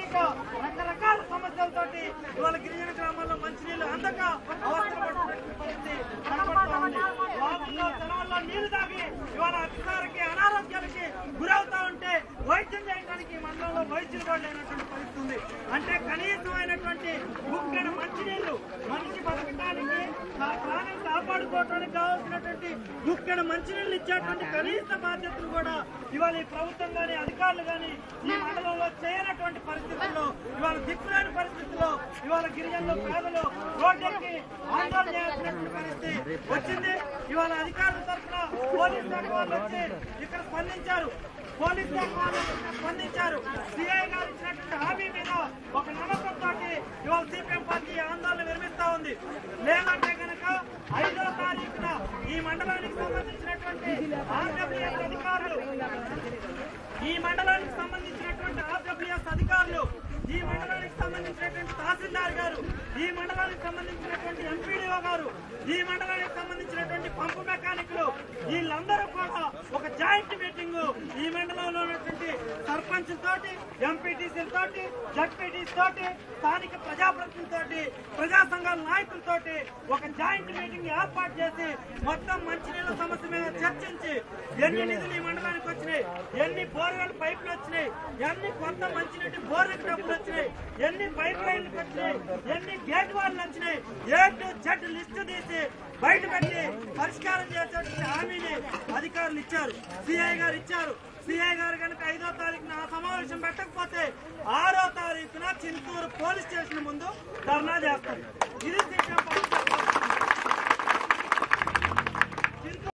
లేక రకరకాల సమస్యలతోటి ఇవాళ గిరిజన గ్రామాల్లో మంచినీళ్ళు అందక అవసరపడుతున్నటువంటి పరిస్థితి కనబడతా ఉంది వాగుల్లో జనాల్లో నీళ్లు తాగి ఇవాళ అతిసారకి అనారోగ్యాలకి గురవుతా ఉంటే వైద్యం చేయడానికి ఈ మండలంలో వైద్యులు కూడా లేనటువంటి పరిస్థితి ఉంది అంటే కనీసమైనటువంటి ముఖ్యమైన మంచినీళ్లు మనిషి బతకడానికి ఆ ప్రాణం కాపాడుకోవడానికి కావాల్సినటువంటి ముఖ్యమైన మంచినీళ్లు ఇచ్చేటువంటి కనీస బాధ్యతలు కూడా ఇవాళ ఈ ప్రభుత్వం గాని అధికారులు గాని ఈ మండలంలో చేయనటువంటి పరిస్థితుల్లో ఇవాళ దిక్కులేని పరిస్థితుల్లో ఇవాళ గిరిజనులు పేదలు రోడ్డెక్కి ఆందోళన చేయాల్సినటువంటి పరిస్థితి వచ్చింది ఇవాళ అధికారుల తరఫున పోలీస్ శాఖ వాళ్ళు వచ్చి ఇక్కడ స్పందించారు పోలీస్ శాఖ వాళ్ళు స్పందించారు సిఐ గారు ఇచ్చినటువంటి హామీ మీద ఒక నమ్మకంతో ఇవాళ సిపిఎం పార్టీ ఈ ఆందోళన విరమిస్తా ఉంది లేదంటే కనుక ఐదో తారీఖున ఈ మండలానికి సంబంధించినటువంటి ఆర్డబ్ల్యూఎస్ అధికారులు ఈ మండలానికి సంబంధించినటువంటి ఆర్డబ్ల్యూఎస్ అధికారులు ఈ మండలానికి సంబంధించినటువంటి తహసీల్దార్ గారు ఈ మండలానికి సంబంధించినటువంటి ఎంపీడీఓ గారు ఈ మండలానికి సంబంధించినటువంటి పంపు మెకానిక్లు వీళ్ళందరూ కూడా ఒక జాయింట్ మీటింగ్ ఈ మండలంలో ఉన్నటువంటి సర్పంచ్ తోటి ఎంపీటీసీల తోటి జడ్పీటీసీ తోటి స్థానిక ప్రజాప్రతినిధులతోటి ప్రజా సంఘాల నాయకులతోటి ఒక జాయింట్ మీటింగ్ ఏర్పాటు చేసి మొత్తం మంచినీళ్ళ సమస్య మీద చర్చించి ఎన్ని నిధులు ఈ మండలానికి వచ్చినాయి ఎన్ని బోర్వెల్ పైపులు వచ్చినాయి ఎన్ని కొత్త మంచినీటి బోర్లకు డబ్బులు వచ్చినాయి ఎన్ని పైప్ లైన్లకు వచ్చినాయి ఎన్ని గేట్ వాళ్ళు వచ్చినాయి ఏ టు జెడ్ లిస్టు తీసి బయట పెట్టి పరిష్కారం చేసేటువంటి హామీని అధికారులు ఇచ్చారు సిఐ గారు ఇచ్చారు సిఐ గారు కనుక ఐదో తారీఖున ఆ సమావేశం పెట్టకపోతే ఆరో తారీఖున చింతూరు పోలీస్ స్టేషన్ ముందు ధర్నా చేస్తారు ఇది సిపిఎం పార్టీ